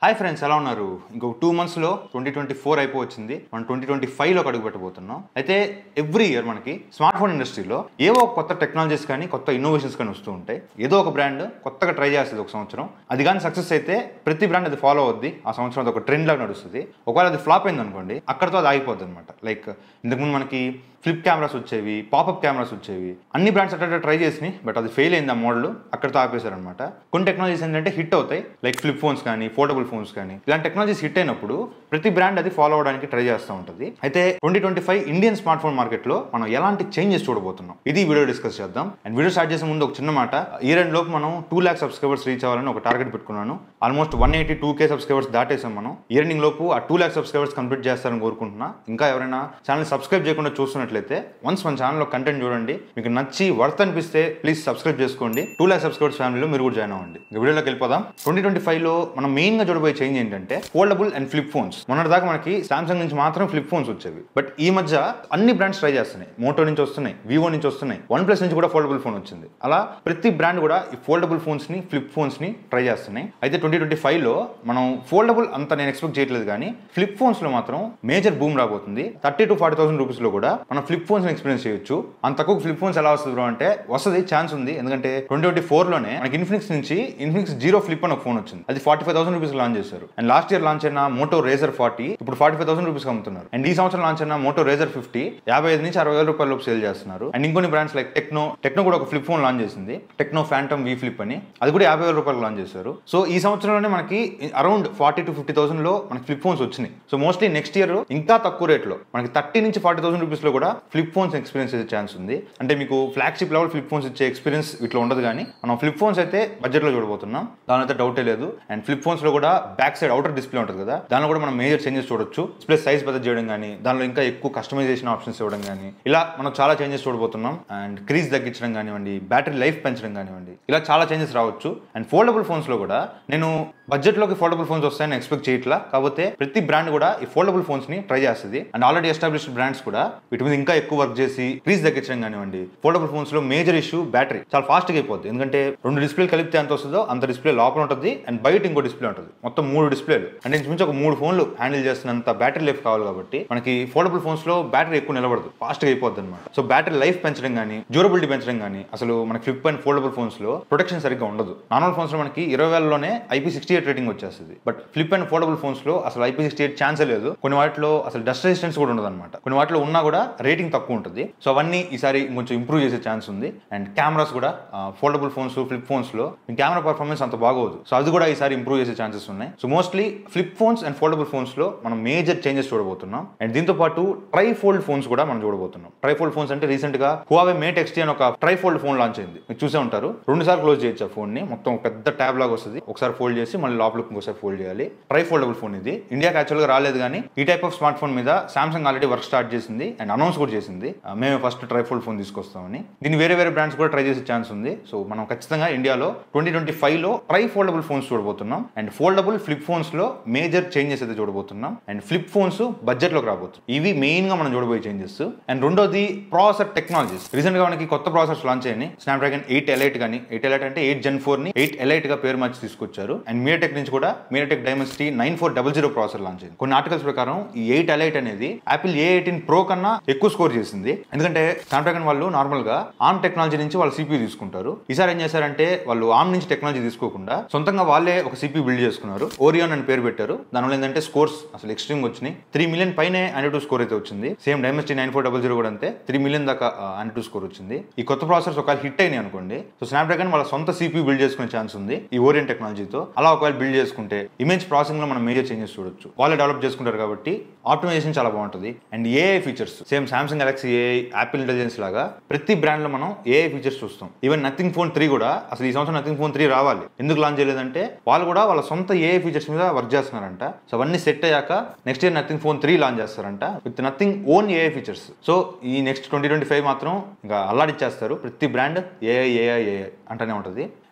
Hi friends ఎలా ఉన్నారు ఇంకొక టూ మంత్స్లో ట్వంటీ ట్వంటీ ఫోర్ అయిపోవచ్చింది మనం ట్వంటీ ట్వంటీ ఫైవ్లో అడుగు పెట్టబోతున్నాం అయితే ఎవ్రీ ఇయర్ మనకి స్మార్ట్ ఫోన్ ఇండస్ట్రీలో ఏవో ఒక కొత్త టెక్నాలజీస్ కానీ కొత్త ఇన్నోవేషన్స్ కానీ వస్తూ ఉంటాయి ఏదో ఒక బ్రాండ్ కొత్తగా ట్రై చేస్తుంది ఒక సంవత్సరం అది కానీ సక్సెస్ అయితే ప్రతి బ్రాండ్ అది ఫాలో అవుద్ది ఆ సంవత్సరం అది ఒక ట్రెండ్ లాగా నడుస్తుంది ఒకవేళ అది ఫ్లాప్ అయింది అనుకోండి అక్కడితో అది ఆగిపోద్ది అనమాట లైక్ ఇంతకుముందు మనకి ఫ్లిప్ కెమెరాస్ వచ్చేవి పాపప్ కెమెరాస్ వచ్చేవి అన్ని బ్రాండ్స్ అట్లా ట్రై చేసినాయి బట్ అది ఫెయిల్ అయింది ఆ మోడల్ అక్కడితో ఆపేశారనమాట కొన్ని టెక్నాలజీస్ ఏంటంటే హిట్ అవుతాయి లైక్ ఫ్లిప్ ఫోన్స్ కానీ ఫోల్డబుల్ ఫోన్స్ కానీ ఇలాంటి టెక్నాలజీస్ హిట్ అయినప్పుడు ప్రతి బ్రాండ్ అది ఫాలో అవడానికి ట్రై చేస్తూ ఉంటుంది అయితే twenty twenty five Indian smart phone మార్కెట్లో మనం ఎలాంటి చేంజెస్ చూడబోతున్నాం ఇది వీడియో డిస్కస్ చేద్దాం అండ్ వీడియో స్టార్ట్ చేసే ముందు ఒక చిన్న మాట ఈ రెండు లోపు మనం టూ ల్యాక్ సబ్స్క్రైబర్స్ రీచ్ అవ్వాలని ఒక టార్గెట్ పెట్టుకున్నాను almost one eighty two K subscribers దాటేసాం మనం ఈ రెండింగ్ లోపు ఆ టూ ల్యాక్ సబ్స్క్రైబర్స్ కంప్లీట్ చేస్తారని కోరుకుంటున్నా ఇంకా ఎవరైనా ఛానల్ సబ్స్క్రైబ్ చేయకుండా చూస్తున్నట్లయితే వన్స్ మన ఛానల్లో కంటెంట్ చూడండి మీకు నచ్చి వర్త్ అనిపిస్తే ప్లీజ్ సబ్స్క్రైబ్ చేసుకోండి టూ ల్యాక్ సబ్స్క్రైబర్స్ ఫ్యామిలీలో మీరు కూడా జాయిన్ అవ్వండి ఇక వీడియోలోకి వెళ్ళిపోదాం ట్వంటీ ట్వంటీ ఫైవ్లో మనం మెయిన్గా చూడబోయే చేంజ్ ఏంటంటే ఫోల్డబుల్ అండ్ ఫ్లిప్ ఫోన్స్ మొన్నటిదాకా మనకి సామ్సంగ్ నుంచి మాత్రం ఫ్లిప్ ఫోన్స్ వచ్చేవి బట్ ఈ మధ్య అన్ని బ్రాండ్స్ ట్రై చేస్తున్నాయి మోటో నుంచి వస్తున్నాయి వివో నుంచి వస్తున్నాయి వన్ ప్లస్ నుంచి కూడా ఫోల్డబుల్ ఫోన్ వచ్చింది అలా ప్రతి బ్రాండ్ కూడా ఈ ఫోల్డబుల్ ఫోన్స్ ని ఫ్లిప్ ఫోన్స్ ని ట్రై చేస్తున్నాయి అయితే ట్వంటీ ట్వంటీ ఫైవ్ లో మనం ఫోల్డబుల్ అంత నేను ఎక్స్పెక్ట్ చేయట్లేదు కానీ ఫ్లిప్ ఫోన్స్ లో మాత్రం మేజర్ బూమ్ రాబోతుంది thirty to forty thousand rupees లో కూడా మనం ఫ్లిప్ ఫోన్స్ ఎక్స్పీరియన్స్ చేయొచ్చు అంత తక్కువ ఫ్లిప్ ఫోన్స్ ఎలా వస్తుంది బ్రో అంటే వస్తుంది ఛాన్స్ ఉంది ఎందుకంటే ట్వంటీ ట్వంటీ ఫోర్ లోనే మనకి ఇన్ఫినిక్స్ నుంచి ఇన్ఫినిక్స్ జీరో ఫ్లిప్ అని ఒక ఫోన్ వచ్చింది అది forty five thousand rupees launch చేశారు అండ్ లాస్ట్ ఇయర్ లాంచ్ అయిన మోటో రేజర్ ఫార్టీ ఇప్పుడు ఫార్టీ ఫైవ్ థౌసండ్ రూపీస్ అమ్ముతున్నారు అండ్ ఈ సంవత్సరం లాంచ్ అయిన మోటో రేజర్ ఫిఫ్టీ యాభై ఐదు నుంచి అరవై వేల రూపాయల లోపు సేల్ చేస్తున్నారు అండ్ ఇంకొన్ని బ్రాండ్స్ లైక్ టెక్నో టెక్నో కూడా ఒక ఫ్లిప్ ఫోన్ లాంచ్ చేసింది టెక్నో ఫ్యాంటమ్ వి ఫ్లిప్ అని అది కూడా యాభై వేల రూపాయలు లాంచ్ చేశారు సో ఈ సంవత్సరంలోనే మనకి around forty to fifty thousand లో మనకి ఫ్లిప్ ఫోన్స్ వచ్చినాయి సో మోస్ట్లీ నెక్స్ట్ ఇయర్ ఇంకా తక్కువ రేట్లో మనకి థర్టీ నుంచి ఫార్టీ థౌసండ్ రూపీస్ లో కూడా ఫ్లిప్ ఫోన్స్ ఎక్స్పీరియన్స్ చేసే ఛాన్స్ ఉంది అంటే మీకు ఫ్లాగ్షిప్ లెవెల్ ఫ్లిప్ ఫోన్స్ ఇచ్చే ఎక్స్పీరియన్స్ ఇట్లా ఉండదు కానీ మనం ఫ్లిప్ ఫోన్స్ అయితే బడ్జెట్ లో చూడబోతున్నాం దాని అయితే డౌటే లేదు అండ్ ఫ్లిప్ ఫోన్స్ లో కూడా బ్యాక్ సైడ్ అవుటర్ డిస్ప్లే ఉంటుంది కదా దానిలో కూడా మనం మేజర్ చేంజెస్ చూడొచ్చు డిస్ప్లే సైజ్ పెద్ద చేయడం కానీ దానిలో ఇంకా ఎక్కువ కస్టమైజేషన్ ఆప్షన్స్ ఇవ్వడం కానీ ఇలా మనం చాలా చేంజెస్ చూడబోతున్నాం అండ్ క్రీజ్ తగ్గించడం కానివ్వండి బ్యాటరీ లైఫ్ పెంచడం కానివ్వండి ఇలా చాలా చేంజెస్ రావచ్చు అండ్ ఫోల్డబుల్ ఫోన్స్ లో కూడా నేను బడ్జెట్ లోకి ఫోల్డబుల్ ఫోన్స్ వస్తాయని ఎక్స్పెక్ట్ చేయట్లా కాకపోతే ప్రతి బ్రాండ్ కూడా ఈ ఫోల్డబుల్ ఫోన్స్ ని ట్రై చేస్తుంది అండ్ ఆల్రెడీ ఎస్టాబ్లిష్డ్ బ్రాండ్స్ కూడా వీటి మీద ఇంకా ఎక్కువ వర్క్ చేసి క్రీజ్ తగ్గించడం కానివ్వండి ఫోల్డబుల్ ఫోన్స్ లో మేజర్ ఇష్యూ బ్యాటరీ చాలా ఫాస్ట్ గా అయిపోద్ది ఎందుకంటే రెండు డిస్ప్లే కలిపితే ఎంత వస్తుందో అంత డిస్ప్లే లోపల ఉంటుంది అండ్ బయట ఇంకో డిస్ప్లే ఉంటుంది మొత్తం మూడు డిస్ప్లేలు అంటే ఇంచుమించు ఒక మూడు ఫోన్లు హ్యాండిల్ చేస్తున్నంత బ్యాటరీ లైఫ్ కావాలి కాబట్టి మనకి ఫోల్డబుల్ ఫోన్స్ లో బ్యాటరీ ఎక్కువ నిలబడదు ఫాస్ట్ గా అయిపోద్ది అనమాట సో బ్యాటరీ లైఫ్ పెంచడం కానీ డ్యూరబిలిటీ పెంచడం కానీ అసలు మనకి ఫ్లిప్ అండ్ ఫోల్డబుల్ ఫోన్స్ లో ప్రొటెక్షన్ సరిగ్గా ఉండదు నార్మల్ ఫోన్స్ లో మనకి ఇరవై వేలలోనే ఐపీ సిక్స్టీ ఎయిట్ రేటింగ్ వచ్చేస్తుంది but flip and foldable phones లో అసలు ఐపీ సిక్స్టీ ఎయిట్ ఛాన్సే లేదు కొన్ని వాటిలో అసలు డస్ట్ రెసిస్టెన్స్ కూడా ఉండదు అనమాట కొన్ని వాటిలో ఉన్నా కూడా రేటింగ్ తక్కువ ఉంటుంది సో అవన్నీ ఈసారి కొంచెం ఇంప్రూవ్ చేసే ఛాన్స్ ఉంది అండ్ కెమెరాస్ కూడా ఫోల్డబుల్ ఫోన్స్ ఫ్లిప్ ఫోన్స్ లో కెమెరా పర్ఫార్మెన్స్ అంత బాగోదు సో అది కూడా ఈసారి ఇంప్రూవ్ చేసే ఛాన్సెస్ ఉన్నాయి so mostly flip phones and foldable phones లో మనం మేజర్ చేంజెస్ చూడబోతున్నాం అండ్ దీంతో పాటు ట్రై ఫోల్డ్ ఫోన్స్ కూడా మనం చూడబోతున్నాం ట్రై ఫోల్డ్ ఫోన్స్ అంటే రీసెంట్ గా హువావే మేట్ ఎక్స్టీ అని ఒక ట్రై ఫోల్డ్ ఫోన్ లాంచ్ అయింది మీరు చూసే ఉంటారు రెండు సార్లు క్లోజ్ చేయొచ్చు ఆ ఫోన్ ని మొత్తం ఒక పెద్ద ట్యాబ్ లాగా వస్తుంది ఒకసారి ఫోల్డ్ చేసి మళ్ళీ లోపలికి ఇంకోసారి ఫోల్డ్ చేయాలి ట్రై ఫోల్డబుల్ ఫోన్ ఇది ఇండియాకి యాక్చువల్ గా రాలేదు కానీ ఈ టైప్ ఆఫ్ స్మార్ట్ ఫోన్ మీద సామ్సంగ్ ఆల్రెడీ వర్క్ స్టార్ట్ చేసింది అండ్ అనౌన్స్ కూడా చేసింది ఆ, మేమే ఫస్ట్ ట్రై ఫోల్డ్ ఫోన్ తీసుకొస్తామని దీన్ని వేరే వేరే బ్రాండ్స్ కూడా ట్రై చేసే ఛాన్స్ ఉంది సో మనం ఖచ్చితంగా ఇండియాలో ట్వంటీ ట్వంటీ ఫైవ్ లో ట్రై ఫోల్డబుల్ ఫోన్స్ చూడబోతున్నాం అండ్ ఫోల్డబుల్ ఫ్లిప్ ఫోన్స్ లో మేజర్ చేంజెస్ అయితే చూడబోతున్నాం అండ్ ఫ్లిప్ ఫోన్స్ బడ్జెట్ లోకి రాబోతుంది ఇవి మెయిన్ గా మనం చూడబోయే చేంజెస్ అండ్ రెండోది ప్రాసెసర్ టెక్నాలజీస్ రీసెంట్ గా మనకి కొత్త ప్రాసెసర్స్ లాంచ్ అయ్యాయి స్నాప్డ్రాగన్ ఎయిట్ ఎలైట్ కానీ ఎయిట్ ఎలైట్ అంటే ఎయిట్ జెన్ ఫోర్ ని ఎయిట్ ఎలైట్ గా పేరు మార్చి తీసుకొచ్చారు అండ్ మీటెక్ నుంచి కూడా MediaTek Dimensity nine four double zero processor launch అయింది కొన్ని ఆర్టికల్స్ ప్రకారం ఈ ఎయిట్ ఎలైట్ అనేది యాపిల్ ఏ ఎయిటీన్ ప్రో కన్నా ఎక్కువ స్కోర్ చేసింది ఎందుకంటే స్నాప్డ్రాగన్ వాళ్ళు నార్మల్ గా ఆర్మ్ టెక్నాలజీ నుంచి వాళ్ళు సిపి తీసుకుంటారు ఈసారి ఏం చేశారంటే వాళ్ళు ఆర్మ్ నుంచి టెక్నాలజీ తీసుకోకుండా సొంతంగా వాళ్ళే ఒక సిపి బిల్డ్ చేసుకున్నారు ఓరియోన్ అని పేరు పెట్టారు దానివల్ల ఏంటంటే స్కోర్స్ అసలు ఎక్స్ట్రీమ్ వచ్చినాయి త్రీ మిలియన్ పైనే టూ స్కోర్ అయితే వచ్చింది same Dimensity nine four double zero కూడా అంతే త్రీ మిలియన్ దాకా టూ స్కోర్ వచ్చింది ఈ కొత్త ప్రాసెసర్స్ ఒకవేళ హిట్ అయినాయి అనుకోండి సో స్నాప్డ్రాగన్ వాళ్ళ సొంత సిపి బిల్డ్ చేసుకునే ఛాన్స్ ఉంది ఈ ఓరియన్ టెక్నాలజీతో అలా ఒకవేళ బిల్డ్ చేసుకుంటే ఇమేజ్ ప్రాసెసింగ్ లో మనం మేజర్ చేంజెస్ చూడొచ్చు వాళ్ళే డెవలప్ చేసుకుంటారు కాబట్టి ఆప్టిమైజేషన్ చాలా బాగుంటుంది and AI features same Samsung Galaxy AI Apple Intelligence లాగా ప్రతి బ్రాండ్ లో మనం ఏఐ ఫీచర్స్ చూస్తాం ఈవెన్ నథింగ్ ఫోన్ త్రీ కూడా అసలు ఈ సంవత్సరం నథింగ్ ఫోన్ త్రీ రావాలి ఎందుకు లాంచ్ చేయలేదంటే వాళ్ళు కూడా వాళ్ళ సొంత ఏఐ ఫీచర్స్ మీద వర్క్ చేస్తున్నారంట సో అవన్నీ సెట్ అయ్యాక next year Nothing Phone three launch చేస్తారంట with Nothing own AI features so ఈ నెక్స్ట్ ట్వంటీ ట్వంటీ ఫైవ్ మాత్రం ఇంకా అల్లాడిచ్చేస్తారు ప్రతి బ్రాండ్ ఏఐ ఏఐ ఏఐ అంటూనే ఉంటుంది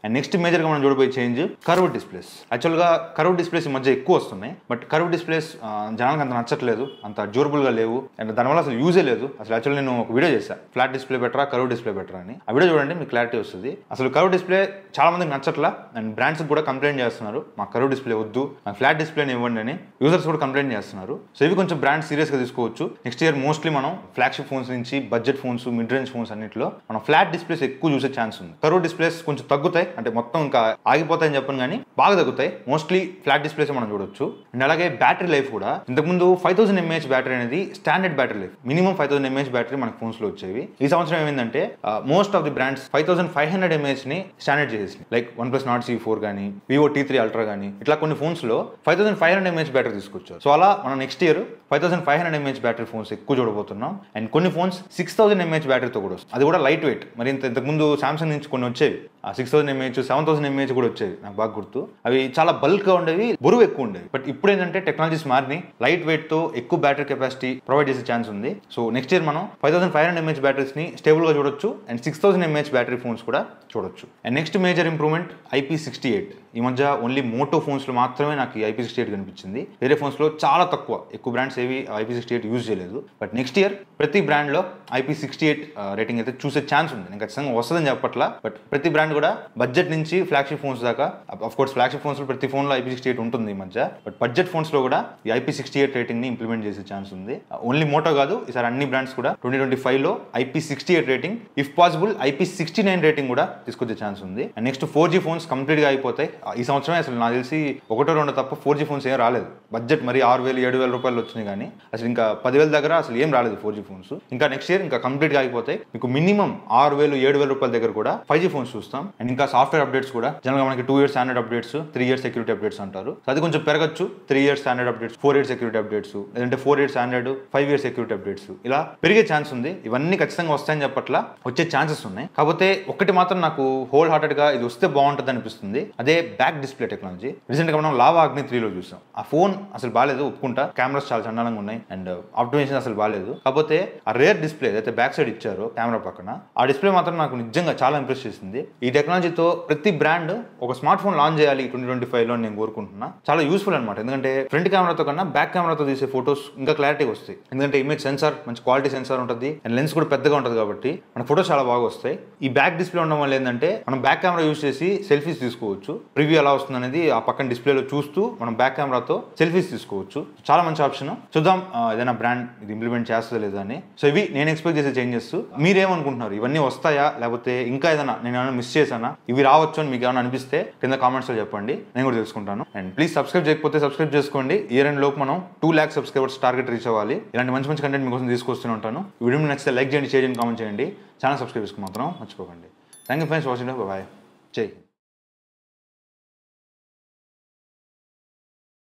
అండ్ నెక్స్ట్ మేజర్గా మనం చూడబోయే చేంజ్ కర్వ్ డిస్ప్లేస్ యాక్చువల్గా కర్వ్ డిస్ప్లేస్ ఈ మధ్య ఎక్కువ వస్తున్నాయి బట్ కర్వ్ డిస్ప్లేస్ జనాలకు అంత నచ్చట్లేదు అంత డ్యూరబుల్గా లేవు అండ్ దానివల్ల అసలు యూజే లేదు అసలు యాక్చువల్ నేను ఒక వీడియో చేశాను ఫ్లాట్ డిస్ప్లే బెటరా కర్వ్ డిస్ప్లే బెటరా అని ఆ వీడియో చూడండి మీకు క్లారిటీ వస్తుంది అసలు కర్వ్ డిస్ప్లే చాలా మందికి నచ్చట్లా అండ్ బ్రాండ్స్ కూడా కంప్లైంట్ చేస్తున్నారు మా కర్వ్ డిస్ప్లే వద్దు మాకు ఫ్లాట్ డిస్ప్లేని ఇవ్వండి అని యూజర్స్ కూడా కంప్లైంట్ చేస్తున్నారు సో ఇవి కొంచెం బ్రాండ్ సీరియస్గా తీసుకోవచ్చు నెక్స్ట్ ఇయర్ మోస్ట్లీ మనం ఫ్లాగ్షిప్ ఫోన్స్ నుంచి budget phones mid range phones అన్నింటిలో మనం ఫ్లాట్ డిస్ప్లేస్ ఎక్కువ చూసే ఛాన్స్ ఉంది కర్వ్ డిస్ప్లేస్ కొంచెం తగ్గుతాయి అంటే మొత్తం ఇంకా ఆగిపోతాయని చెప్పను కానీ బాగా తగ్గుతాయి మోస్ట్లీ ఫ్లాట్ డిస్ప్లేస్ మనం చూడొచ్చు అండ్ అలాగే బ్యాటరీ లైఫ్ కూడా ఇంతకుముందు ఫైవ్ థౌసండ్ ఎంఏహెచ్ బ్యాటరీ అనేది standard battery life minimum five thousand mAh battery మన ఫోన్స్ లో వచ్చేవి ఈ సంవత్సరం ఏమైందంటే most of the brands five thousand five hundred mAh ని స్టాండర్డ్ చేసేసింది like OnePlus Nord C four కానీ వివో టీ త్రీ అల్ట్రా కానీ ఇట్లా కొన్ని ఫోన్స్ లో five thousand five hundred mAh battery తీసుకొచ్చారు సో అలా మనం next year five thousand five hundred mAh battery phones ఎక్కువ చూడబోతున్నాం అండ్ కొన్ని ఫోన్స్ సిక్స్ థౌసండ్ ఎంఏహెచ్ బ్యాటరీతో కూడా వస్తుంది అది కూడా లైట్ వెయిట్ మరి ఇంత ఇంతకుముందు సామ్సంగ్ నుంచి కొన్ని వచ్చేవి ఆ six thousand mAh seven thousand mAh కూడా వచ్చేవి నాకు బాగా గుర్తు అవి చాలా బల్క్ గా ఉండేవి బరువు ఎక్కువ ఉండేవి బట్ ఇప్పుడు ఏంటంటే టెక్నాలజీస్ మారినాయి లైట్ వెయిట్ తో ఎక్కువ బ్యాటరీ కెపాసిటీ ప్రొవైడ్ చేసే ఛాన్స్ ఉంది సో నెక్స్ట్ ఇయర్ మనం five thousand five hundred mAh batteries ని స్టేబుల్ గా చూడొచ్చు and six thousand mAh battery phones కూడా చూడొచ్చు and next major improvement IP sixty eight ఈ మధ్య ఓన్లీ మోటో ఫోన్స్ లో మాత్రమే నాకు ఐపీ సిక్స్టీ ఎయిట్ కనిపించింది వేరే ఫోన్స్ లో చాలా తక్కువ ఎక్కువ బ్రాండ్స్ ఏవి ఐపీ సిక్స్టీ ఎయిట్ యూజ్ చేయలేదు బట్ నెక్స్ట్ ఇయర్ ప్రతి బ్రాండ్ లో ఐపీ సిక్స్టీ ఎయిట్ రేటింగ్ అయితే చూసే ఛాన్స్ ఉంది నేను ఖచ్చితంగా వస్తుందని చెప్పట్లా బట్ ప్రతి బ్రాండ్ కూడా బడ్జెట్ నుంచి ఫ్లాగ్షిప్ ఫోన్స్ దాకా అఫ్ కోర్స్ ఫ్లాగ్షిప్ ఫోన్స్ లో ప్రతి ఫోన్ లో ఐపీ సిక్స్టీ ఎయిట్ ఉంటుంది ఈ మధ్య బట్ బడ్జెట్ ఫోన్స్ లో కూడా ఈ ఐపీ సిక్స్టీ ఎయిట్ రేటింగ్ ని ఇంప్లిమెంట్ చేసే ఛాన్స్ ఉంది ఓన్లీ మోటో కాదు ఈసారి అన్ని బ్రాండ్స్ కూడా ట్వంటీ ట్వంటీ ఫైవ్ లో IP sixty eight rating if possible IP sixty nine rating కూడా తీసుకొచ్చే ఛాన్స్ ఉంది and next four G phones complete గా అయిపోతాయి ఈ సంవత్సరమే అసలు నాకు తెలిసి ఒకటో రెండో తప్ప ఫోర్ జీ ఫోన్స్ ఏం రాలేదు బడ్జెట్ మరి ఆరు వేలు ఏడు వేల రూపాయలు వచ్చినాయి కానీ అసలు ఇంకా పదివేల దగ్గర అసలు ఏం రాలేదు ఫోర్ జీ ఫోన్స్ ఇంకా నెక్స్ట్ ఇయర్ ఇంకా కంప్లీట్ గా అయిపోతాయి మీకు మినిమం ఆరు వేలు ఏడు వేల రూపాయల దగ్గర కూడా ఫైవ్ జీ ఫోన్స్ చూస్తాం అండ్ ఇంకా సాఫ్ట్వేర్ అప్డేట్స్ కూడా జనరల్గా మనకి two years standard updates three years security updates అంటారు సో అది కొంచెం పెరగచ్చు three years standard updates four years security updates లేదంటే four years standard five years security updates ఇలా పెరిగే ఛాన్స్ ఉంది ఇవన్నీ ఖచ్చితంగా వస్తాయని చెప్పట్లా వచ్చే ఛాన్సెస్ ఉన్నాయి కాకపోతే ఒకటి మాత్రం నాకు హోల్ హార్టెడ్ గా ఇది వస్తే బాగుంటుంది అనిపిస్తుంది అదే బ్యాక్ డిస్ప్లే టెక్నాలజీ రీసెంట్ గా మనం లావా అగ్ని త్రీలో చూసాం ఆ ఫోన్ అసలు బాగాలేదు ఒప్పుకుంటా కెమెరాస్ చాలా చండాలంగా ఉన్నాయి అండ్ ఆప్టిమేషన్ అసలు బాగాలేదు కాకపోతే ఆ రేర్ డిస్ప్లే అయితే బ్యాక్ సైడ్ ఇచ్చారో కెమెరా పక్కన ఆ డిస్ప్లే మాత్రం నాకు నిజంగా చాలా ఇంప్రెస్ చేసింది ఈ టెక్నాలజీతో ప్రతి బ్రాండ్ ఒక స్మార్ట్ ఫోన్ లాంచ్ చేయాలి ట్వంటీ ట్వంటీ ఫైవ్ లో నేను కోరుకుంటున్నా చాలా యూస్ఫుల్ అనమాట ఎందుకంటే ఫ్రంట్ కెమెరాతో కన్నా బ్యాక్ కెమెరాతో తీసే ఫోటోస్ ఇంకా క్లారిటీ వస్తాయి ఎందుకంటే ఇమేజ్ సెన్సార్ మంచి క్వాలిటీ సెన్సార్ ఉంటుంది అండ్ లెన్స్ కూడా పెద్దగా ఉంటుంది కాబట్టి మన ఫోటోస్ చాలా బాగా వస్తాయి ఈ బ్యాక్ డిస్ప్లే ఉండడం వల్ల ఏంటంటే మనం బ్యాక్ కెమెరా యూస్ చేసి సెల్ఫీస్ తీసుకోవచ్చు ప్రివ్యూ ఎలా వస్తుంది అనేది ఆ పక్కన డిస్ప్లేలో చూస్తూ మనం బ్యాక్ కెమెరాతో సెల్ఫీస్ తీసుకోవచ్చు చాలా మంచి ఆప్షన్ చూద్దాం ఆ, ఏదైనా బ్రాండ్ ఇది ఇంప్లిమెంట్ చేస్తుందా లేదా అని సో ఇవి నేను ఎక్స్పెక్ట్ చేసే చేంజెస్ మీరేమనుకుంటున్నారు ఇవన్నీ వస్తాయా లేకపోతే ఇంకా ఏదైనా నేను ఏమైనా మిస్ చేశానా ఇవి రావచ్చు అని మీకు ఏమైనా అనిపిస్తే కింద కామెంట్స్ లో చెప్పండి నేను కూడా తెలుసుకుంటాను అండ్ ప్లీజ్ సబ్స్క్రైబ్ చేయకపోతే సబ్స్క్రైబ్ చేసుకోండి ఇయర్ ఎండ్ లోపు మనం two lakh subscribers target reach అవ్వాలి ఇలాంటి మంచి మంచి కంటెంట్ మీకోసం తీసుకొస్తూనే ఉంటాను ఈ వీడియో నచ్చితే లైక్ చేయండి షేర్ చేయండి కామెంట్ చేయండి ఛానల్ సబ్స్క్రైబ్ చేసుకుని మాత్రం మర్చిపోకండి thank you friends watching bye జై హింద్.